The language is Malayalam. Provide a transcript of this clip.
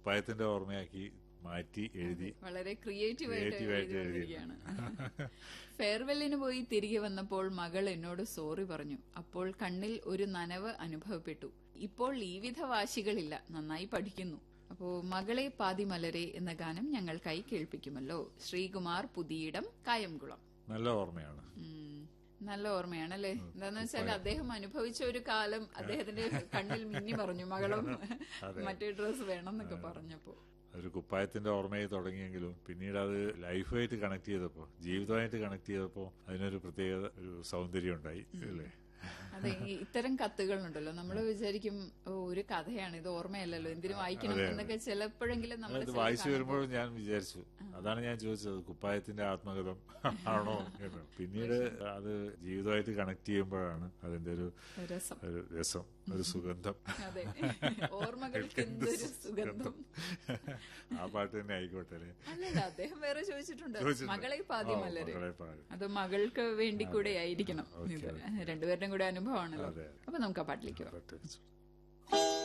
കുപ്പായത്തിന്റെ ഓർമ്മയാക്കി മാറ്റി എഴുതി വളരെ ക്രിയേറ്റീവ് ആയിട്ട് Creative ആയിട്ട് എഴുതിയിരിക്കുകയാണ് ഫെയർവെല്ലിന് പോയി തിരികെ വന്നപ്പോൾ മകൾ എന്നോട് സോറി പറഞ്ഞു അപ്പോൾ കണ്ണിൽ ഒരു നനവ് അനുഭവപ്പെട്ടു ഇപ്പോൾ ഈ വിധ വാശികളില്ല നന്നായി പഠിക്കുന്നു അപ്പോ മകളെ പാതി മലരെ എന്ന ഗാനം ഞങ്ങൾക്കായി കേൾപ്പിക്കുമല്ലോ ശ്രീകുമാർ പുതിയിടം കായംകുളം നല്ല ഓർമ്മയാണ് ഉം. നല്ല ഓർമ്മയാണ് അല്ലേ എന്താന്ന് വെച്ചാൽ അദ്ദേഹം അനുഭവിച്ച ഒരു കാലം അദ്ദേഹത്തിന്റെ കണ്ണിൽ മിന്നി പറഞ്ഞു മകളും മറ്റേ ഡ്രസ് വേണം എന്നൊക്കെ പറഞ്ഞപ്പോ ഒരു കുപ്പായത്തിന്റെ ഓർമ്മയായി തുടങ്ങിയെങ്കിലും പിന്നീട് അത് ലൈഫുമായിട്ട് കണക്ട് ചെയ്തപ്പോ ജീവിതമായിട്ട് കണക്ട് ചെയ്തപ്പോ അതിനൊരു പ്രത്യേക ഒരു സൗന്ദര്യം ഉണ്ടായി അല്ലേ അതെ ഈ ഇത്തരം കത്തുകളുണ്ടല്ലോ നമ്മൾ വിചാരിക്കും ഓ ഒരു കഥയാണ് ഇത് ഓർമ്മയല്ലല്ലോ എന്തിനു വായിക്കണം എന്നൊക്കെ ചിലപ്പോഴെങ്കിലും നമ്മൾ ഇത് വായിച്ചു വരുമ്പോഴും ഞാൻ വിചാരിച്ചു അതാണ് ഞാൻ ചോദിച്ചത് കുപ്പായത്തിന്റെ ആത്മകഥം ആണോ എന്ന് പിന്നീട് അത് ജീവിതമായിട്ട് കണക്ട് ചെയ്യുമ്പോഴാണ് അതിന്റെ ഒരു രസം ഒരു രസം ഒരു സുഗന്ധം അതെ ഓർമ്മകൾക്ക് എന്തൊരു സുഗന്ധം ആ പാട്ട് തന്നെ ആയിക്കോട്ടെ അല്ലേ അല്ലല്ല അദ്ദേഹം വേറെ ചോദിച്ചിട്ടുണ്ട് ചോദിച്ചിട്ടുണ്ട്. മകളെ പാതി ആ, മലര് മകളെ പാതി. അത് മകൾക്ക് വേണ്ടി കൂടെ ആയിരിക്കണം ഇത് രണ്ടുപേരുടെയും കൂടെ അനുഭവമാണല്ലോ അതെ. അപ്പൊ നമുക്ക് ആ പാട്ടിലേക്ക് പോകാം പാട്ട് വെച്ചു